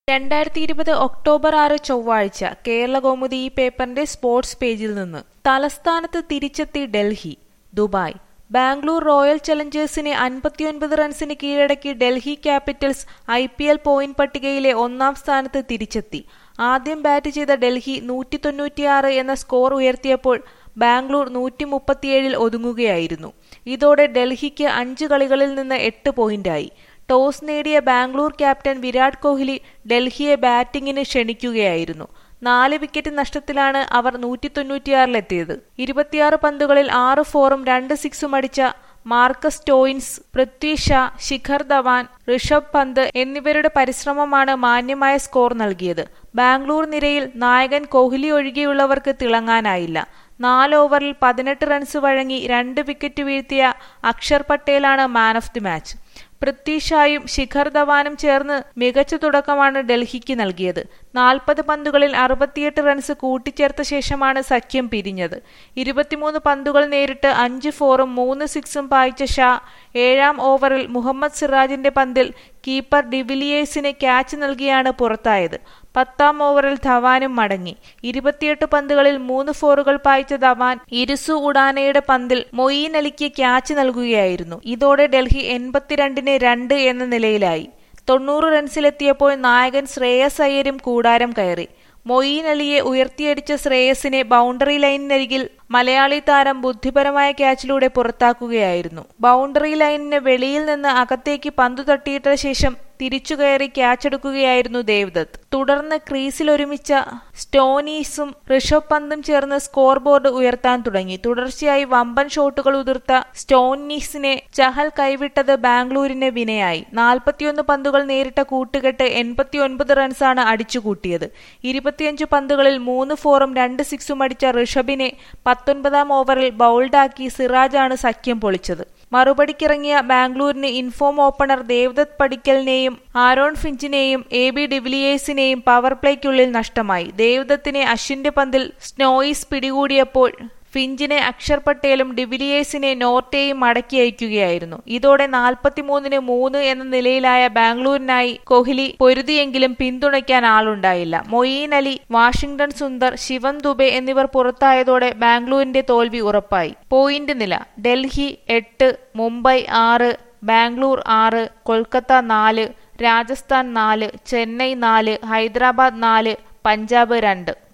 രണ്ടായിരത്തി ഇരുപത് ഒക്ടോബർ ആറ് ചൊവ്വാഴ്ച കേരളകൗമുദി ഈ പേപ്പറിന്റെ സ്പോർട്സ് പേജിൽ നിന്ന് തലസ്ഥാനത്ത് തിരിച്ചെത്തി ഡൽഹി ദുബായ് ബാംഗ്ലൂർ റോയൽ ചലഞ്ചേഴ്സിനെ അൻപത്തിയൊൻപത് റൺസിന് കീഴടക്കി Delhi Capitals I P L point പട്ടികയിലെ ഒന്നാം സ്ഥാനത്ത് തിരിച്ചെത്തി ആദ്യം ബാറ്റ് ചെയ്ത ഡൽഹി നൂറ്റി തൊണ്ണൂറ്റിയാറ് എന്ന സ്കോർ ഉയർത്തിയപ്പോൾ ബാംഗ്ലൂർ നൂറ്റി മുപ്പത്തിയേഴിൽ ഒതുങ്ങുകയായിരുന്നു ഇതോടെ ഡൽഹിക്ക് അഞ്ച് കളികളിൽ നിന്ന് എട്ട് പോയിന്റായി ടോസ് നേടിയ ബാംഗ്ലൂർ ക്യാപ്റ്റൻ വിരാട് കോഹ്ലി ഡൽഹിയെ ബാറ്റിംഗിന് ക്ഷണിക്കുകയായിരുന്നു നാല് വിക്കറ്റ് നഷ്ടത്തിലാണ് അവർ നൂറ്റി തൊണ്ണൂറ്റിയാറിലെത്തിയത് ഇരുപത്തിയാറ് പന്തുകളിൽ ആറ് ഫോറും രണ്ട് സിക്സും അടിച്ച മാർക്കസ് സ്റ്റോയിൻസ് പൃഥ്വി ഷാ ശിഖർ ധവാൻ ഋഷഭ് പന്ത് എന്നിവരുടെ പരിശ്രമമാണ് മാന്യമായ സ്കോർ നൽകിയത് ബാംഗ്ലൂർ നിരയിൽ നായകൻ കോഹ്ലി ഒഴികെയുള്ളവർക്ക് തിളങ്ങാനായില്ല നാല് ഓവറിൽ പതിനെട്ട് റൺസ് വഴങ്ങി രണ്ട് വിക്കറ്റ് വീഴ്ത്തിയ അക്ഷർ പട്ടേലാണ് man of the match Prithvi ഷായും ശിഖർ ധവാനും ചേർന്ന് മികച്ച തുടക്കമാണ് ഡൽഹിക്ക് നൽകിയത് നാൽപ്പത് പന്തുകളിൽ അറുപത്തിയെട്ട് റൺസ് കൂട്ടിച്ചേർത്ത ശേഷമാണ് സഖ്യം പിരിഞ്ഞത് ഇരുപത്തിമൂന്ന് പന്തുകൾ നേരിട്ട് അഞ്ച് ഫോറും മൂന്ന് സിക്സും പായിച്ച ഷാ ഏഴാം ഓവറിൽ മുഹമ്മദ് സിറാജിന്റെ പന്തിൽ കീപ്പർ ഡിവിലിയേഴ്സിന് ക്യാച്ച് നൽകിയാണ് പുറത്തായത് പത്താം ഓവറിൽ ധവാനും മടങ്ങി ഇരുപത്തിയെട്ട് പന്തുകളിൽ മൂന്ന് ഫോറുകൾ പായിച്ച ധവാൻ ഇരുസു ഉഡാനയുടെ പന്തിൽ മൊയ്യീൻ അലിക്ക് ക്യാച്ച് നൽകുകയായിരുന്നു ഇതോടെ ഡൽഹി എൺപത്തിരണ്ടിന് രണ്ട് എന്ന നിലയിലായി തൊണ്ണൂറ് റൺസിലെത്തിയപ്പോൾ നായകൻ ശ്രേയസ് അയ്യരും കൂടാരം കയറി മൊയ്യീൻ അലിയെ ഉയർത്തിയടിച്ച ശ്രേയസിനെ ബൗണ്ടറി ലൈനിനരികിൽ മലയാളി താരം ബുദ്ധിപരമായ ക്യാച്ചിലൂടെ പുറത്താക്കുകയായിരുന്നു ബൗണ്ടറി ലൈനിന് വെളിയിൽ നിന്ന് അകത്തേക്ക് പന്തു തട്ടിയിട്ട ശേഷം തിരിച്ചുകയറി ക്യാച്ചെടുക്കുകയായിരുന്നു ദേവ്ദത്ത് തുടർന്ന് ക്രീസിൽ ഒരുമിച്ച സ്റ്റോനീസും ഋഷഭ് പന്തും ചേർന്ന് സ്കോർ ബോർഡ് ഉയർത്താൻ തുടങ്ങി തുടർച്ചയായി വമ്പൻ ഷോട്ടുകൾ ഉതിർത്ത സ്റ്റോനീസിനെ ചഹൽ കൈവിട്ടത് ബാംഗ്ലൂരിന് വിനയായി നാൽപ്പത്തിയൊന്ന് പന്തുകൾ നേരിട്ട കൂട്ടുകെട്ട് എൺപത്തിയൊൻപത് റൺസാണ് അടിച്ചുകൂട്ടിയത് ഇരുപത്തിയഞ്ച് പന്തുകളിൽ മൂന്ന് ഫോറും രണ്ട് സിക്സും അടിച്ച ഋഷഭിനെ പത്തൊൻപതാം ഓവറിൽ ബൗൾഡാക്കി സിറാജാണ് സഖ്യം പൊളിച്ചത് മറുപടിക്കിറങ്ങിയ ബാംഗ്ലൂരിന് ഇൻഫോം ഓപ്പണർ ദേവ്ദത്ത് പടിക്കലിനെയും ആരോൺ ഫിഞ്ചിനെയും എ ബി ഡിവിലിയേഴ്സിനെയും പവർ പ്ലേക്കുള്ളിൽ നഷ്ടമായി ദേവ്ദത്തിനെ അശ്വിന്റെ പന്തിൽ സ്നോയിസ് പിടികൂടിയപ്പോൾ ഫിഞ്ചിനെ അക്ഷർ പട്ടേലും ഡിവിലിയേഴ്സിനെ നോർട്ടയെയും മടക്കി അയക്കുകയായിരുന്നു ഇതോടെ നാൽപ്പത്തിമൂന്നിന് മൂന്ന് എന്ന നിലയിലായ ബാംഗ്ലൂരിനായി കോഹ്ലി പൊരുതിയെങ്കിലും പിന്തുണയ്ക്കാൻ ആളുണ്ടായില്ല Moeen Ali Washington Sundar Shivam Dube എന്നിവർ പുറത്തായതോടെ ബാംഗ്ലൂരിന്റെ തോൽവി ഉറപ്പായി പോയിന്റ് നില ഡൽഹി എട്ട് മുംബൈ ആറ് ബാംഗ്ലൂർ ആറ് കൊൽക്കത്ത നാല് രാജസ്ഥാൻ നാല് ചെന്നൈ നാല് ഹൈദരാബാദ് നാല് പഞ്ചാബ് രണ്ട്